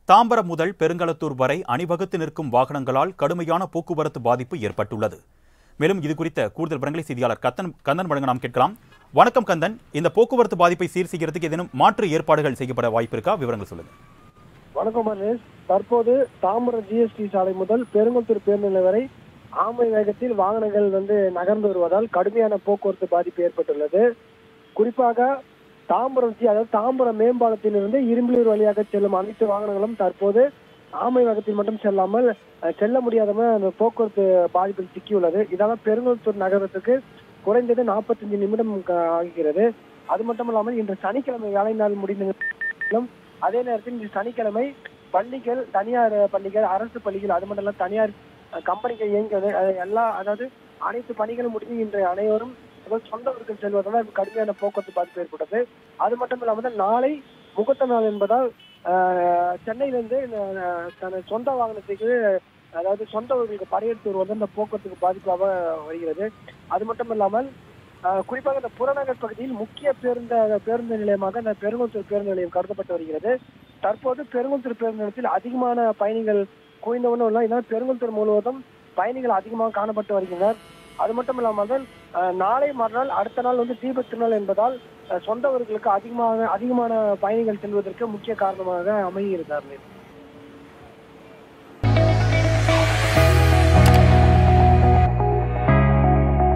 தாம்பரம் முதல் பெருங்களத்தூர் வரை அணிவகுத்து நிற்கும் வாகனங்களால் கடுமையான போக்குவரத்து பாதிப்பு ஏற்பட்டுள்ளது மேலும் இது குறித்த கூடுதல் விவரங்களை செய்தியாளர் கந்தன் கந்தன் வழங்க நாம் கேட்கலாம் வணக்கம் கந்தன் இந்த போக்குவரத்து பாதிப்பை சீர் செய்கிறதுக்கு ஏதேனும் மாற்று ஏற்பாடுகள் செய்யப்பட வாய்ப்பு இருக்கா விவரங்கள் சொல்லுங்க வணக்கம் மகேஷ் தற்போது தாம்பரம் ஜிஎஸ்டி சாலை முதல் பெருங்குளத்தூர் பேருந்து நிலையம் வரை ஆமை வேகத்தில் வாகனங்கள் வந்து நகர்ந்து வருவதால் கடுமையான போக்குவரத்து பாதிப்பு ஏற்பட்டுள்ளது குறிப்பாக தாம்பரம் ஜி அதாவது தாம்பரம் மேம்பாலத்திலிருந்து இரும்பலூர் வழியாக செல்லும் அனைத்து வாகனங்களும் தற்போது ஆமை வேகத்தில் மட்டும் செல்லாமல் அஹ், செல்ல முடியாதம அந்த போக்குவரத்து பாதிப்பில் சிக்கியுள்ளது இதனால் பெருங்குளத்தூர் நகரத்துக்கு குறைந்தது 45 நிமிடம் க- ஆகிறது அது மட்டும் இல்லாமல் இன்று சனிக்கிழமை வேலை நாள் முடிந்த அதே நேரத்தில் இன்று சனிக்கிழமை பள்ளிகள் தனியார் பள்ளிகள் அரசு பள்ளிகள் அது மட்டும் இல்ல தனியார் அஹ், கம்பெனிகள் இயங்குவது அது எல்லா அதாவது அனைத்து பணிகளும் முடிந்து இன்று அனைவரும் அதாவது சொந்த ஊருக்கு செல்வதால் கடுமையான போக்குவரத்து பாதிப்பு ஏற்பட்டது அது மட்டும் இல்லாமல் நாளை முகூர்த்த நாள் என்பதால் அஹ், சென்னையிலிருந்து அஹ், தனது சொந்த வாகனத்துக்கு அதாவது சொந்த ஊர்களுக்கு படையெடுத்து வருவது அந்த போக்குவரத்துக்கு பாதிப்பாக வருகிறது அது மட்டும் இல்லாமல் அஹ், குறிப்பாக இந்த புறநகர் பகுதியில் முக்கிய பேருந்து பேருந்து நிலையமாக இந்த பெருங்குளத்தூர் பேருந்து நிலையம் கருதப்பட்டு வருகிறது தற்போது பெருங்குளத்தூர் பேருந்து நிலையத்தில் அதிகமான பயணிகள் குவிந்தவனும் இல்லை இதனால் பெருங்குளத்தூர் முழுவதும் பயணிகள் அதிகமாக காணப்பட்டு வருகின்றனர் அது மட்டும் இல்லாமல் அஹ், நாளை மறுநாள் அடுத்த நாள் வந்து தீபத் திருநாள் என்பதால் அஹ், சொந்த ஊர்களுக்கு அதிகமாக அதிகமான பயணிகள் செல்வதற்கு முக்கிய காரணமாக அமைகிறார்கள்